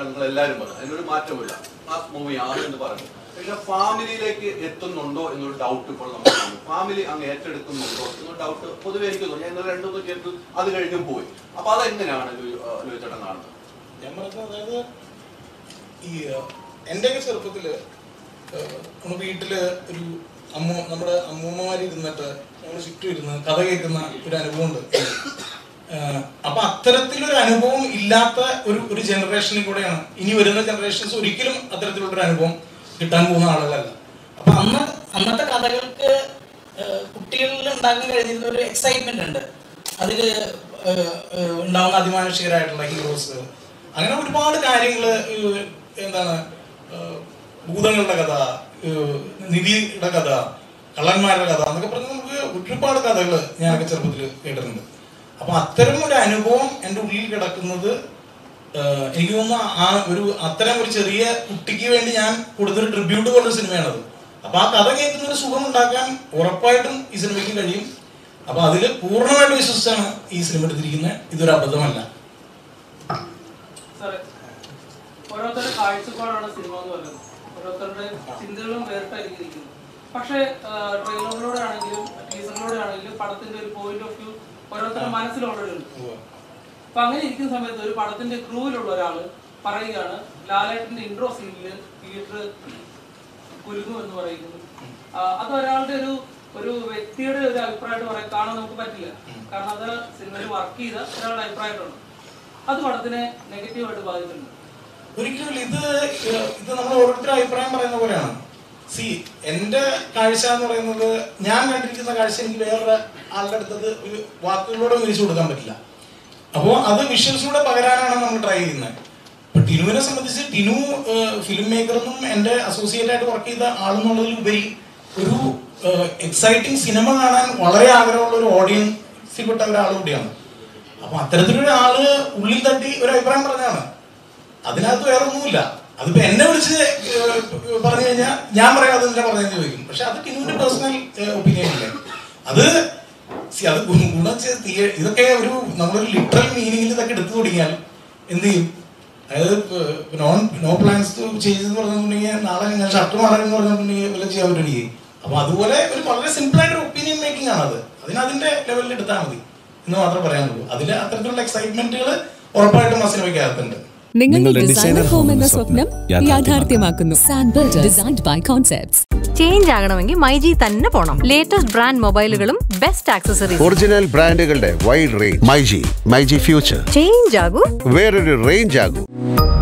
തന്നെയാണ് നിങ്ങൾ എല്ലാവരും പറഞ്ഞത് അതിനൊരു മാറ്റമില്ല മാസ് മൂവിയാണ് എന്ന് പറഞ്ഞു പക്ഷെ ഫാമിലിയിലേക്ക് എത്തുന്നുണ്ടോ എന്നൊരു ഡൗട്ട് ഇപ്പോൾ നമുക്ക് ഫാമിലി അങ്ങ് ഏറ്റെടുക്കുന്നുണ്ടോ എന്നൊരു ഡൗട്ട് പൊതുവെ എനിക്ക് തോന്നി ഞാൻ ഇന്നലെ രണ്ടു മൂന്ന് കേട്ടു അത് കഴിഞ്ഞും പോയി അപ്പൊ അതെങ്ങനെയാണ് ലോചേട്ടൻ കാണുന്നത് ഞാൻ പറഞ്ഞത് അതായത് ഈ എൻ്റെയൊക്കെ ചെറുപ്പത്തില് ഏഹ്, നമ്മുടെ വീട്ടില് ഒരു അമ്മ നമ്മുടെ അമ്മൂമ്മമാര് ഇരുന്നിട്ട് ഞങ്ങൾ ചുറ്റും ഇരുന്ന് കഥ കേൾക്കുന്ന ഒരു അനുഭവമുണ്ട് ഏഹ്, അപ്പൊ അത്തരത്തിലൊരു അനുഭവം ഇല്ലാത്ത ഒരു ഒരു ജനറേഷനിൽ കൂടെയാണ് ഇനി വരുന്ന ജനറേഷൻസ് ഒരിക്കലും അത്തരത്തിലുള്ള ഒരു അനുഭവം കിട്ടാൻ പോകുന്ന ആളുകളല്ല അപ്പൊ അന്ന് അന്നത്തെ കഥകൾക്ക് ഏഹ്, കുട്ടികളിൽ ഉണ്ടാക്കാൻ കഴിഞ്ഞിരുന്ന ഒരു എക്സൈറ്റ്മെന്റ് ഉണ്ട് അതിൽ ഉണ്ടാവുന്ന അതിമാനുഷികരായിട്ടുള്ള ഹീറോസ് അങ്ങനെ ഒരുപാട് കാര്യങ്ങൾ എന്താണ് ഏഹ്, ഭൂതങ്ങളുടെ കഥ ഏഹ്, നിധിയുടെ കഥ കള്ളന്മാരുടെ കഥ എന്നൊക്കെ പറഞ്ഞ് നമുക്ക് ഒരുപാട് കഥകൾ ഞാനൊക്കെ ചെറുപ്പത്തിൽ കേട്ടിട്ടുണ്ട് അപ്പൊ അത്തരം ഒരു അനുഭവം എൻ്റെ ഉള്ളിൽ കിടക്കുന്നത് ഏഹ്, എനിക്ക് തോന്നുന്നു ആ ഒരു അത്തരം ഒരു ചെറിയ കുട്ടിക്ക് വേണ്ടി ഞാൻ കൊടുത്തൊരു ട്രിബ്യൂട്ട് പോലൊരു സിനിമയാണത് അപ്പൊ ആ കഥ കേൾക്കുന്ന ഒരു സുഖം ഉണ്ടാക്കാൻ ഉറപ്പായിട്ടും ഈ സിനിമയ്ക്ക് കഴിയും അപ്പൊ അതിൽ പൂർണ്ണമായിട്ട് വിശ്വസിച്ചാണ് ഈ സിനിമ എടുത്തിരിക്കുന്നത് ഇതൊരു അബദ്ധമല്ല സാറേ ഓരോരുത്തരുടെ കാഴ്ചപ്പാടാണ് സിനിമ എന്ന് പറയുന്നത് ഓരോരുത്തരുടെ ചിന്തകളും വേറിട്ടായിരിക്കും ഇരിക്കുന്നത് പക്ഷേ ട്രെയിലറിലൂടെ ആണെങ്കിലും ടീസറിലൂടെ ആണെങ്കിലും പടത്തിന്റെ ഒരു പോയിന്റ് ഓഫ് വ്യൂ ഓരോരുത്തരുടെ മനസ്സിൽ ഓൾറെഡി ഉണ്ട് അപ്പൊ അങ്ങനെ ഇരിക്കുന്ന സമയത്ത് ഒരു പടത്തിന്റെ ക്രൂവിലുള്ള ഒരാള് പറയുകയാണ് ലാലേട്ടന്റെ ഇൻട്രോ സീനില് തിയേറ്റർ കുലുങ്ങും എന്ന് പറയുന്നത് ആ, അത് ഒരാളുടെ ഒരു ഒരു വ്യക്തിയുടെ ഒരു അഭിപ്രായമായിട്ട് പറയാൻ കാണാൻ നമുക്ക് പറ്റില്ല കാരണം അത് സിനിമയിൽ വർക്ക് ചെയ്ത ഒരാളുടെ അഭിപ്രായമായിട്ടുണ്ട് അത് പടത്തിനെ നെഗറ്റീവായിട്ട് ബാധിച്ചിട്ടുണ്ട് ഒരിക്കലും ഇത് ഏഹ്, ഇത് നമ്മൾ ഓരോരുത്തരും അഭിപ്രായം പറയുന്ന പോലെയാണ് സി എന്റെ കാഴ്ച എന്ന് പറയുന്നത് ഞാൻ കണ്ടിരിക്കുന്ന കാഴ്ച എനിക്ക് വേറെ ആളുടെ അടുത്തത് ഒരു വാക്കുകളോടെ വിരിച്ചു കൊടുക്കാൻ പറ്റില്ല അപ്പോൾ അത് വിഷ്വൽസിലൂടെ പകരാനാണ് നമ്മൾ ട്രൈ ചെയ്യുന്നത് ഇപ്പൊ ടിനുവിനെ സംബന്ധിച്ച് ടിനു ഫിലിം മേക്കറെന്നും എൻ്റെ അസോസിയേറ്റ് ആയിട്ട് വർക്ക് ചെയ്ത ആളെന്നുള്ളതിലുപരി ഒരു എക്സൈറ്റിംഗ് സിനിമ കാണാൻ വളരെ ആഗ്രഹമുള്ള ഒരു ഓഡിയൻസിൽപ്പെട്ട ഒരാൾ കൂടിയാണ് അപ്പൊ അത്തരത്തിലൊരു ആള് ഉള്ളിൽ തട്ടി ഒരു അഭിപ്രായം പറഞ്ഞാണ് അതിനകത്ത് വേറെ ഒന്നുമില്ല അതിപ്പോ എന്നെ വിളിച്ച് ഏഹ്, പറഞ്ഞു കഴിഞ്ഞാൽ ഞാൻ പറയാം അത് എന്തിനാ പറഞ്ഞെന്ന് ചോദിക്കും പക്ഷെ അത് ടിനുവിന്റെ പേഴ്സണൽ ഒപ്പീനിയൻ അല്ലേ അത് see, അത് ഗു- ഗുണം ചെയ്ത് തീയ- ഇതൊക്കെ ഒരു നമ്മളൊരു ലിറ്ററൽ മീനിങ്ങിൽ ഇതൊക്കെ എടുത്തു തുടങ്ങിയാൽ എന്ത് ചെയ്യും അതായത് non no plans to change എന്ന് പറഞ്ഞിട്ടുണ്ടെങ്കിൽ നാളെ ഞാൻ ഷർട്ട് മാറാൻ എന്ന് പറഞ്ഞിട്ടുണ്ടെങ്കിൽ വല്ല ചെയ്യാൻ പറ്റുമെങ്കിൽ അപ്പൊ അതുപോലെ ഒരു വളരെ സിമ്പിൾ ആയിട്ട് ഒപ്പീനിയൻ മേക്കിംഗ് ആണ് അത് അതിന് അതിന്റെ ലെവലിൽ എടുത്താൽ മതി എന്ന് മാത്രമേ പറയാനുള്ളൂ അതിൽ അത്തരത്തിലുള്ള എക്സൈറ്റ്മെന്റുകൾ ഉറപ്പായിട്ടും ആ സിനിമയ്ക്കകത്തുണ്ട് നിങ്ങളുടെ ഡിസൈനർ ഹോം എന്ന സ്വപ്നം യാഥാർത്ഥ്യമാക്കുന്നു സാൻബിൾഡ് ഡിസൈൻഡ് ബൈ കോൺസെപ്റ്റ്സ് ചേഞ്ച് ആകണമെങ്കിൽ മൈജി തന്നെ പോണം ലേറ്റസ്റ്റ് ബ്രാൻഡ് മൊബൈലുകളും ബെസ്റ്റ് ആക്സസറീസ് ഒറിജിനൽ ബ്രാൻഡുകളുടെ wide range myG myG future change ആകൂ വേറൊരു റേഞ്ച് ആകും